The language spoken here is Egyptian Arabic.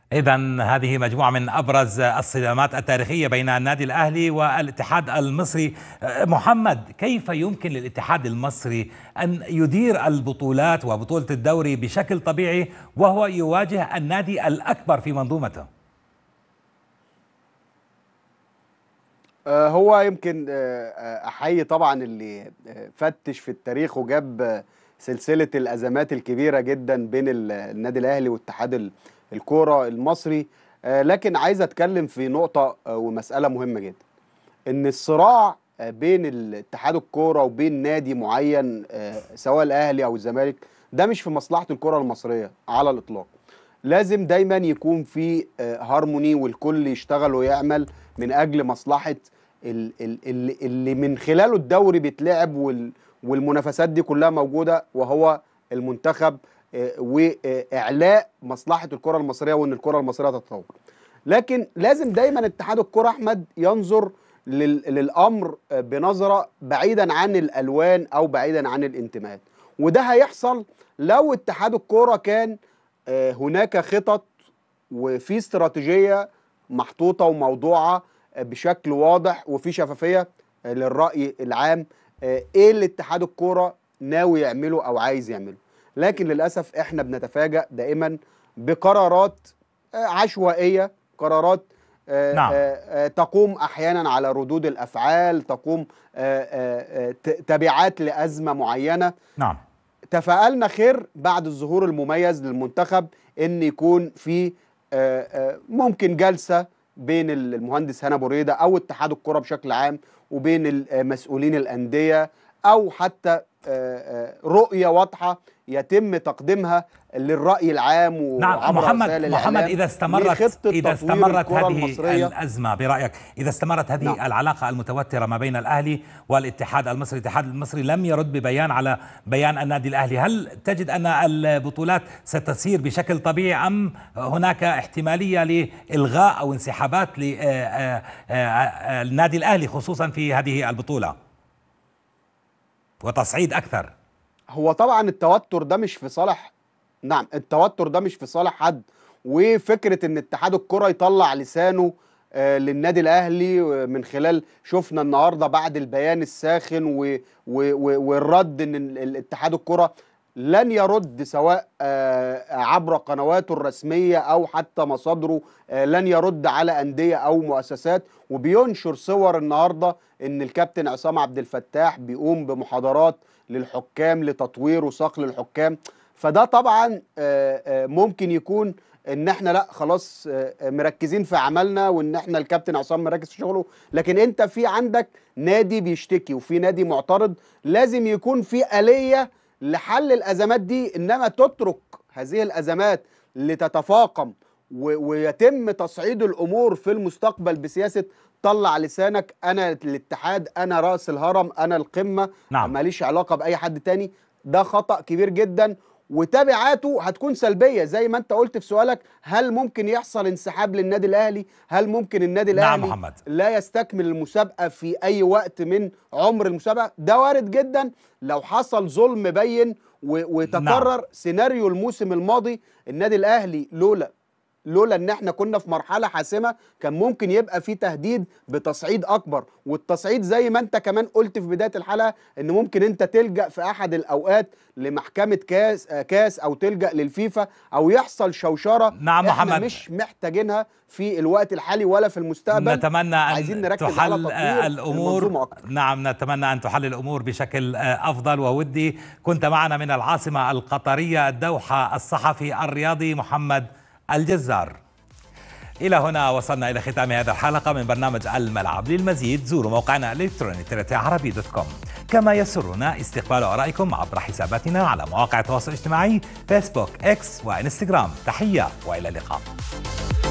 إذا هذه مجموعة من أبرز الصدامات التاريخية بين النادي الأهلي والاتحاد المصري محمد كيف يمكن للاتحاد المصري أن يدير البطولات وبطولة الدوري بشكل طبيعي وهو يواجه النادي الأكبر في منظومته هو يمكن أحيي طبعا اللي فتش في التاريخ وجاب سلسلة الأزمات الكبيرة جدا بين النادي الأهلي واتحاد الكوره المصري لكن عايز اتكلم في نقطه ومساله مهمه جدا ان الصراع بين الاتحاد الكوره وبين نادي معين سواء الاهلي او الزمالك ده مش في مصلحه الكره المصريه على الاطلاق لازم دايما يكون في هارموني والكل يشتغل ويعمل من اجل مصلحه اللي من خلاله الدوري بيتلعب والمنافسات دي كلها موجوده وهو المنتخب واعلاء مصلحه الكره المصريه وان الكره المصريه تتطور لكن لازم دايما اتحاد الكره احمد ينظر للامر بنظره بعيدا عن الالوان او بعيدا عن الانتماءات وده هيحصل لو اتحاد الكره كان هناك خطط وفي استراتيجيه محطوطه وموضوعه بشكل واضح وفي شفافيه للراي العام ايه اللي اتحاد الكوره ناوي يعمله او عايز يعمله لكن للاسف احنا بنتفاجأ دائما بقرارات عشوائيه قرارات نعم. تقوم احيانا على ردود الافعال تقوم تبعات لازمه معينه نعم تفائلنا خير بعد الظهور المميز للمنتخب ان يكون في ممكن جلسه بين المهندس هنا بريده او اتحاد الكره بشكل عام وبين مسؤولين الانديه او حتى رؤيه واضحه يتم تقديمها للراي العام نعم محمد محمد اذا استمرت اذا استمرت هذه المصرية. الازمه برايك اذا استمرت هذه نعم. العلاقه المتوتره ما بين الاهلي والاتحاد المصري الاتحاد المصري لم يرد ببيان على بيان النادي الاهلي هل تجد ان البطولات ستسير بشكل طبيعي ام هناك احتماليه لالغاء او انسحابات للنادي الاهلي خصوصا في هذه البطوله وتصعيد اكثر هو طبعا التوتر ده مش في صالح نعم التوتر ده مش في صالح حد وفكره ان اتحاد الكره يطلع لسانه آه للنادي الاهلي من خلال شفنا النهارده بعد البيان الساخن و و و والرد ان الاتحاد الكره لن يرد سواء آه عبر قنواته الرسميه او حتى مصادره آه لن يرد على انديه او مؤسسات وبينشر صور النهارده ان الكابتن عصام عبد الفتاح بيقوم بمحاضرات للحكام لتطوير وصقل الحكام فده طبعا ممكن يكون ان احنا لا خلاص مركزين في عملنا وان احنا الكابتن عصام مركز في شغله لكن انت في عندك نادي بيشتكي وفي نادي معترض لازم يكون في آلية لحل الازمات دي انما تترك هذه الازمات لتتفاقم ويتم تصعيد الامور في المستقبل بسياسه طلع لسانك انا الاتحاد انا راس الهرم انا القمه نعم. ماليش علاقه باي حد تاني ده خطا كبير جدا وتبعاته هتكون سلبيه زي ما انت قلت في سؤالك هل ممكن يحصل انسحاب للنادي الاهلي هل ممكن النادي الاهلي نعم محمد. لا يستكمل المسابقه في اي وقت من عمر المسابقه ده وارد جدا لو حصل ظلم بين وتكرر نعم. سيناريو الموسم الماضي النادي الاهلي لولا لولا ان احنا كنا في مرحله حاسمه كان ممكن يبقى في تهديد بتصعيد اكبر والتصعيد زي ما انت كمان قلت في بدايه الحلقه ان ممكن انت تلجا في احد الاوقات لمحكمه كاس كاس او تلجا للفيفا او يحصل شوشره نعم احنا محمد مش محتاجينها في الوقت الحالي ولا في المستقبل نتمنى ان عايزين نركز على تحل تطوير الامور أكتر. نعم نتمنى ان تحل الامور بشكل افضل وودي كنت معنا من العاصمه القطريه الدوحه الصحفي الرياضي محمد الجزار إلى هنا وصلنا إلى ختام هذه الحلقة من برنامج الملعب للمزيد زوروا موقعنا الإلكتروني عربي دوت كوم كما يسرنا استقبال آرائكم عبر حساباتنا على مواقع التواصل الاجتماعي فيسبوك إكس وإنستغرام تحية وإلى اللقاء